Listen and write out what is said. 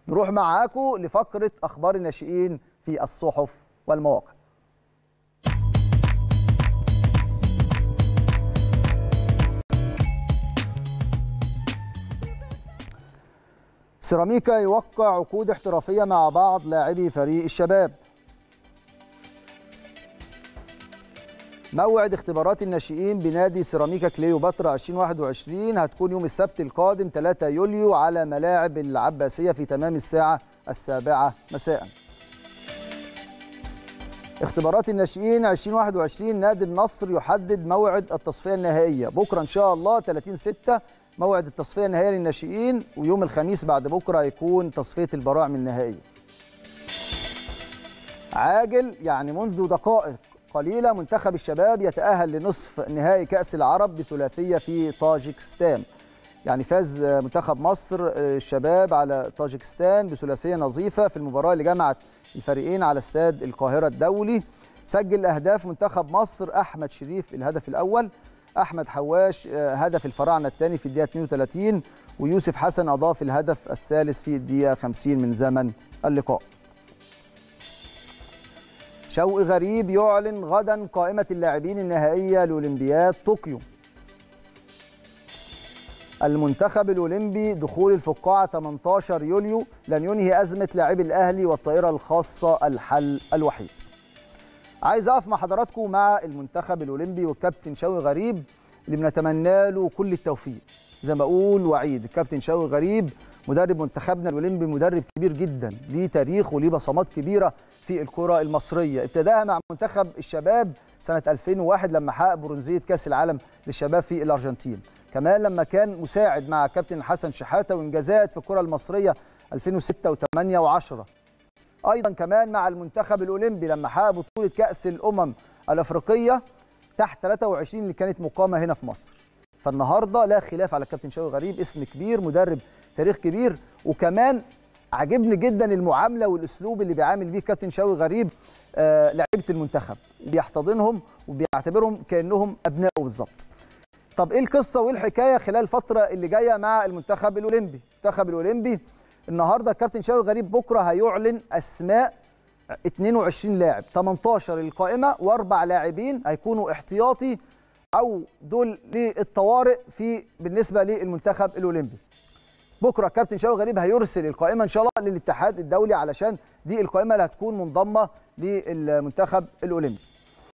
نروح معاكم لفقره اخبار الناشئين في الصحف والمواقع سيراميكا يوقع عقود احترافيه مع بعض لاعبي فريق الشباب موعد اختبارات الناشئين بنادي سيراميكا كليوباترا 2021 هتكون يوم السبت القادم 3 يوليو على ملاعب العباسية في تمام الساعة السابعة مساء اختبارات الناشئين 2021 نادي النصر يحدد موعد التصفية النهائية بكرة إن شاء الله 30 6 موعد التصفية النهائية للناشئين ويوم الخميس بعد بكرة هيكون تصفية البراعم النهائية عاجل يعني منذ دقائق قليلة منتخب الشباب يتأهل لنصف نهائي كأس العرب بثلاثية في طاجكستان يعني فاز منتخب مصر الشباب على طاجكستان بثلاثية نظيفة في المباراة اللي جمعت الفريقين على استاد القاهرة الدولي سجل أهداف منتخب مصر أحمد شريف الهدف الأول أحمد حواش هدف الفراعنة الثاني في الدقيقة 32 ويوسف حسن أضاف الهدف الثالث في الدقيقة 50 من زمن اللقاء شوقي غريب يعلن غدا قائمة اللاعبين النهائية لأولمبياد طوكيو المنتخب الأولمبي دخول الفقاعة 18 يوليو لن ينهي أزمة لاعبي الأهلي والطائرة الخاصة الحل الوحيد عايز أقف مع حضراتكم مع المنتخب الأولمبي والكابتن شوقي غريب اللي بنتمنى له كل التوفيق زي ما أقول وعيد الكابتن شوقي غريب مدرب منتخبنا الاولمبي مدرب كبير جدا ليه تاريخ وليه بصمات كبيره في الكره المصريه ابتداها مع منتخب الشباب سنه 2001 لما حقق برونزيه كاس العالم للشباب في الارجنتين كمان لما كان مساعد مع كابتن حسن شحاته وانجازات في الكره المصريه 2006 و8 و10 ايضا كمان مع المنتخب الاولمبي لما حقق بطوله كاس الامم الافريقيه تحت 23 اللي كانت مقامه هنا في مصر فالنهارده لا خلاف على الكابتن شوقي غريب اسم كبير مدرب تاريخ كبير وكمان عجبني جدا المعامله والاسلوب اللي بيعامل بيه كابتن شوقي غريب آه لعيبه المنتخب بيحتضنهم وبيعتبرهم كانهم ابنائه بالظبط طب ايه القصه وايه الحكايه خلال الفتره اللي جايه مع المنتخب الاولمبي المنتخب الاولمبي النهارده الكابتن شوقي غريب بكره هيعلن اسماء 22 لاعب 18 للقائمه واربع لاعبين هيكونوا احتياطي او دول للطوارئ في بالنسبه للمنتخب الاولمبي بكره الكابتن شوقي غريب هيرسل القائمه ان شاء الله للاتحاد الدولي علشان دي القائمه اللي هتكون منضمه للمنتخب الاولمبي